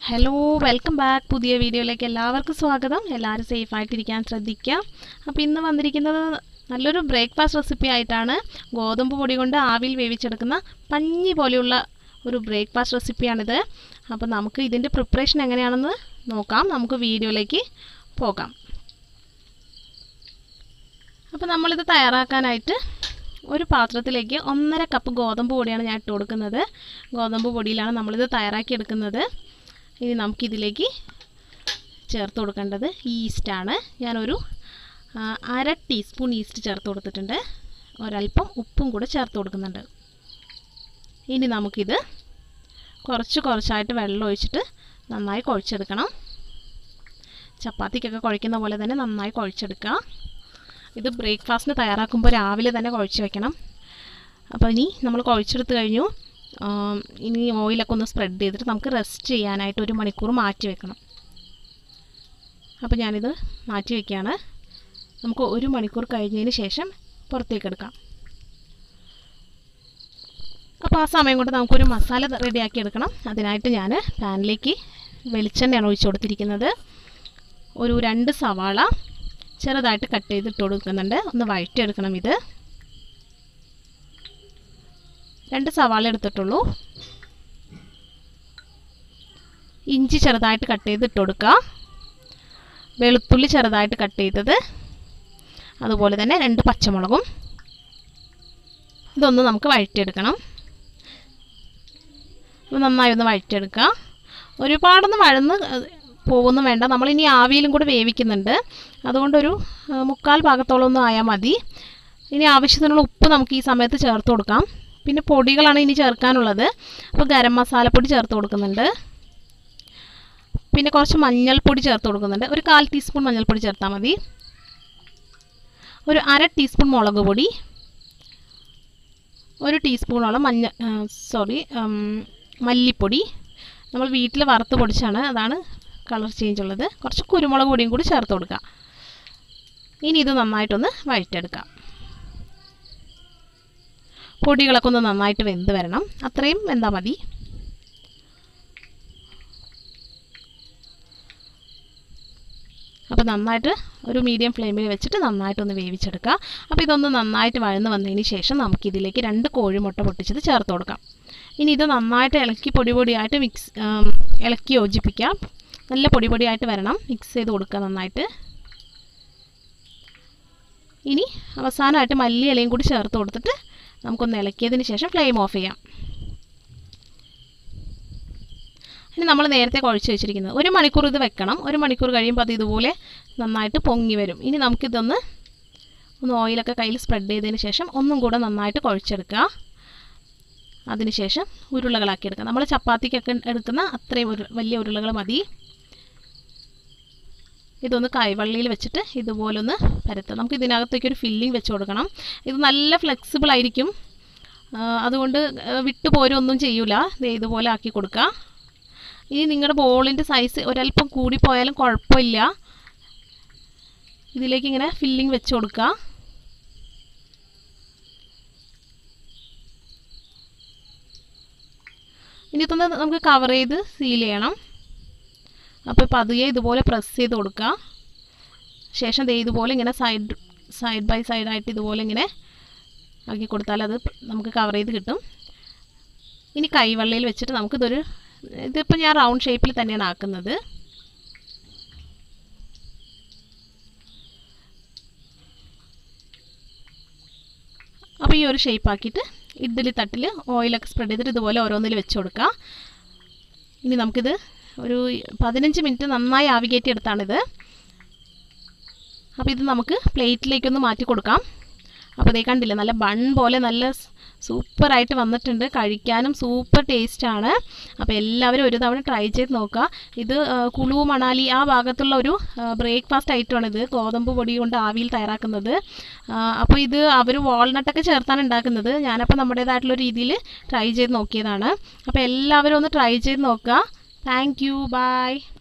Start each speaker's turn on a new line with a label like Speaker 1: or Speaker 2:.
Speaker 1: hello welcome back പുതിയ വീഡിയോയിലേക്ക് എല്ലാവർക്കും സ്വാഗതം എല്ലാവരും സേഫ് ആയിട്ടിരിക്കാൻ ശ്രദ്ധിക്കുക അപ്പോൾ ഇന്ന് വന്നിരിക്കുന്നത് നല്ലൊരു ബ്രേക്ക്ഫാസ്റ്റ് റെസിപ്പി ആയിട്ടാണ് ഗോതമ്പ് പൊടി കൊണ്ട് ആവിയിൽ വേവിച്ചെടുക്കുന്ന പഞ്ഞി പോലെയുള്ള ഒരു ബ്രേക്ക്ഫാസ്റ്റ് റെസിപ്പിയാണിത് അപ്പോൾ നമുക്ക് ഇതിൻ്റെ പ്രിപ്പറേഷൻ എങ്ങനെയാണെന്ന് നോക്കാം നമുക്ക് വീഡിയോയിലേക്ക് പോകാം അപ്പോൾ നമ്മളിത് തയ്യാറാക്കാനായിട്ട് ഒരു പാത്രത്തിലേക്ക് ഒന്നര കപ്പ് ഗോതമ്പ് പൊടിയാണ് ഞാൻ ഇട്ട് കൊടുക്കുന്നത് ഗോതമ്പ് പൊടിയിലാണ് നമ്മളിത് തയ്യാറാക്കി എടുക്കുന്നത് ഇനി നമുക്കിതിലേക്ക് ചേർത്ത് കൊടുക്കേണ്ടത് ഈസ്റ്റാണ് ഞാനൊരു ആ, അര ടീസ്പൂൺ ഈസ്റ്റ് ചേർത്ത് കൊടുത്തിട്ടുണ്ട് ഒരല്പം ഉപ്പും കൂടെ ചേർത്ത് കൊടുക്കുന്നുണ്ട് ഇനി നമുക്കിത് കുറച്ച് കുറച്ചായിട്ട് വെള്ളം ഒഴിച്ചിട്ട് നന്നായി കുഴച്ചെടുക്കണം ചപ്പാത്തിക്കൊക്കെ കുഴക്കുന്ന പോലെ തന്നെ നന്നായി കുഴച്ചെടുക്കുക ഇത് ബ്രേക്ക്ഫാസ്റ്റിന് തയ്യാറാക്കുമ്പോൾ രാവിലെ തന്നെ കുഴച്ച് വെക്കണം അപ്പോൾ ഇനി നമ്മൾ കുഴച്ചെടുത്ത് കഴിഞ്ഞു ആം, ഇനി ഓയിലൊക്കെ ഒന്ന് സ്പ്രെഡ് ചെയ്തിട്ട് നമുക്ക് റെസ്റ്റ് ചെയ്യാനായിട്ട് ഒരു മണിക്കൂർ മാറ്റി വെക്കണം അപ്പോൾ ഞാനിത് മാറ്റി വയ്ക്കുകയാണ് നമുക്ക് ഒരു മണിക്കൂർ കഴിഞ്ഞതിന് ശേഷം പുറത്തേക്ക് എടുക്കാം അപ്പോൾ ആ സമയം കൊണ്ട് നമുക്കൊരു മസാല റെഡിയാക്കി എടുക്കണം അതിനായിട്ട് ഞാൻ പാനിലേക്ക് വെളിച്ചെണ്ണയാണ് ഒഴിച്ചു കൊടുത്തിരിക്കുന്നത് ഒരു രണ്ട് സവാള ചെറുതായിട്ട് കട്ട് ചെയ്തിട്ട് കൊടുക്കുന്നുണ്ട് ഒന്ന് വഴറ്റിയെടുക്കണം ഇത് രണ്ട് സവാള എടുത്തിട്ടുള്ളൂ ഇഞ്ചി ചെറുതായിട്ട് കട്ട് ചെയ്ത് ഇട്ട് കൊടുക്കുക വെളുത്തുള്ളി ചെറുതായിട്ട് കട്ട് ചെയ്തത് അതുപോലെ തന്നെ രണ്ട് പച്ചമുളകും ഇതൊന്ന് നമുക്ക് വഴറ്റിയെടുക്കണം ഇത് നന്നായി ഒന്ന് വഴറ്റിയെടുക്കുക ഒരുപാടൊന്ന് വഴന്ന് പോകുന്നു വേണ്ട നമ്മളിനി ആവിയിലും കൂടെ വേവിക്കുന്നുണ്ട് അതുകൊണ്ടൊരു ആ, മുക്കാൽ ഭാഗത്തോളം ഒന്നും ആയാൽ മതി ഇനി ആവശ്യത്തിനുള്ള ഉപ്പ് നമുക്ക് ഈ സമയത്ത് ചേർത്ത് കൊടുക്കാം പിന്നെ പൊടികളാണ് ഇനി ചേർക്കാനുള്ളത് അപ്പോൾ ഗരം മസാലപ്പൊടി ചേർത്ത് കൊടുക്കുന്നുണ്ട് പിന്നെ കുറച്ച് മഞ്ഞൾപ്പൊടി ചേർത്ത് കൊടുക്കുന്നുണ്ട് ഒരു കാൽ ടീസ്പൂൺ മഞ്ഞൾപ്പൊടി ചേർത്താൽ മതി ഒരു അര ടീസ്പൂൺ മുളക് പൊടി ഒരു ടീസ്പൂണോളം മഞ്ഞ സോറി മല്ലിപ്പൊടി നമ്മൾ വീട്ടിൽ വറുത്ത് പൊടിച്ചാണ് അതാണ് കളർ ചേഞ്ച് ഉള്ളത് കുറച്ച് കുരുമുളക് പൊടിയും കൂടി ചേർത്ത് കൊടുക്കുക ഇനി ഇത് നന്നായിട്ടൊന്ന് വഴറ്റെടുക്കാം പൊടികളൊക്കെ ഒന്ന് നന്നായിട്ട് വെന്ത് വരണം അത്രയും വെന്താൽ മതി അപ്പോൾ നന്നായിട്ട് ഒരു മീഡിയം ഫ്ലെയിമിൽ വെച്ചിട്ട് നന്നായിട്ടൊന്ന് വേവിച്ചെടുക്കുക അപ്പോൾ ഇതൊന്ന് നന്നായിട്ട് വഴന്ന് വന്നതിന് ശേഷം നമുക്കിതിലേക്ക് രണ്ട് കോഴിമുട്ട പൊട്ടിച്ചത് ചേർത്ത് കൊടുക്കാം ഇനി ഇത് നന്നായിട്ട് ഇളക്കി പൊടി പൊടിയായിട്ട് മിക്സ് ഇളക്കി യോജിപ്പിക്കാം നല്ല പൊടി പൊടിയായിട്ട് വരണം മിക്സ് ചെയ്ത് കൊടുക്കുക നന്നായിട്ട് ഇനി അവസാനമായിട്ട് മല്ലി ഇലയും കൂടി ചേർത്ത് കൊടുത്തിട്ട് നമുക്കൊന്ന് ഇളക്കിയതിന് ശേഷം ഫ്ലെയിം ഓഫ് ചെയ്യാം ഇനി നമ്മൾ നേരത്തെ കുഴച്ച് വെച്ചിരിക്കുന്നത് ഒരു മണിക്കൂർ ഇത് വെക്കണം ഒരു മണിക്കൂർ കഴിയുമ്പോൾ അത് ഇതുപോലെ നന്നായിട്ട് പൊങ്ങി വരും ഇനി നമുക്കിതൊന്ന് ഒന്ന് ഓയിലൊക്കെ കയ്യിൽ സ്പ്രെഡ് ചെയ്തതിന് ശേഷം ഒന്നും കൂടെ നന്നായിട്ട് കുഴച്ചെടുക്കുക അതിനുശേഷം ഉരുളകളാക്കി എടുക്കുക നമ്മൾ ചപ്പാത്തിക്കൊക്കെ എടുക്കുന്ന അത്രയും ഒരു വലിയ ഉരുളകൾ മതി ഇതൊന്ന് കൈവള്ളിയിൽ വെച്ചിട്ട് ഇതുപോലെ ഒന്ന് പരത്തുക നമുക്ക് ഇതിനകത്തേക്ക് ഒരു ഫില്ലിംഗ് വെച്ച് കൊടുക്കണം ഇത് നല്ല ഫ്ലെക്സിബിൾ ആയിരിക്കും ആ, അതുകൊണ്ട് ആ, വിട്ടു പോരൊന്നും ചെയ്യൂല ദേ ഇതുപോലെ ആക്കി കൊടുക്കുക ഇനി നിങ്ങളുടെ ബോളിൻ്റെ സൈസ് ഒരല്പം കൂടിപ്പോയാലും കുഴപ്പമില്ല ഇതിലേക്ക് ഇങ്ങനെ ഫില്ലിംഗ് വെച്ച് കൊടുക്കുക ഇനി ഇതൊന്ന് നമുക്ക് കവർ ചെയ്ത് സീൽ ചെയ്യണം അപ്പോൾ പതിയെ ഇതുപോലെ പ്രസ് ചെയ്ത് കൊടുക്കുക ശേഷം ദേ ഇതുപോലെ ഇങ്ങനെ സൈഡ് സൈഡ് ബൈ സൈഡായിട്ട് ഇതുപോലെ ഇങ്ങനെ ആക്കി കൊടുത്താൽ അത് നമുക്ക് കവർ ചെയ്ത് കിട്ടും ഇനി കൈവെള്ളയിൽ വെച്ചിട്ട് നമുക്കിതൊരു ഇതിപ്പോൾ ഞാൻ റൗണ്ട് ഷേപ്പിൽ തന്നെയാണ് ആക്കുന്നത് അപ്പോൾ ഈ ഒരു ഷേപ്പ് ആക്കിയിട്ട് ഇഡ്ഡലി തട്ടിൽ ഓയിലൊക്കെ സ്പ്രെഡ് ചെയ്തിട്ട് ഇതുപോലെ ഓരോന്നിൽ വെച്ച് കൊടുക്കുക ഇനി നമുക്കിത് ഒരു പതിനഞ്ച് മിനിറ്റ് നന്നായി ആവി കയറ്റി എടുത്താണിത് അപ്പോൾ ഇത് നമുക്ക് പ്ലേറ്റിലേക്കൊന്ന് മാറ്റി കൊടുക്കാം അപ്പോൾ ഇതേ കണ്ടില്ലേ നല്ല ബൺ പോലെ നല്ല സൂപ്പറായിട്ട് വന്നിട്ടുണ്ട് കഴിക്കാനും സൂപ്പർ ടേസ്റ്റാണ് അപ്പോൾ എല്ലാവരും ഒരു തവണ ട്രൈ ചെയ്ത് നോക്കുക ഇത് ആ, കുളു മണാലി ആ ഭാഗത്തുള്ള ഒരു ബ്രേക്ക്ഫാസ്റ്റ് ഐറ്റമാണ് ഇത് ഗോതമ്പ് പൊടി കൊണ്ട് ആവിയിൽ തയ്യാറാക്കുന്നത് ആ, അപ്പോൾ ഇത് അവർ വാൾനട്ടൊക്കെ ചേർത്താണ് ഉണ്ടാക്കുന്നത് ഞാനപ്പോൾ നമ്മുടേതായിട്ടുള്ള രീതിയിൽ ട്രൈ ചെയ്ത് നോക്കിയതാണ് അപ്പോൾ എല്ലാവരും ഒന്ന് ട്രൈ ചെയ്ത് നോക്കുക താങ്ക് യു ബൈ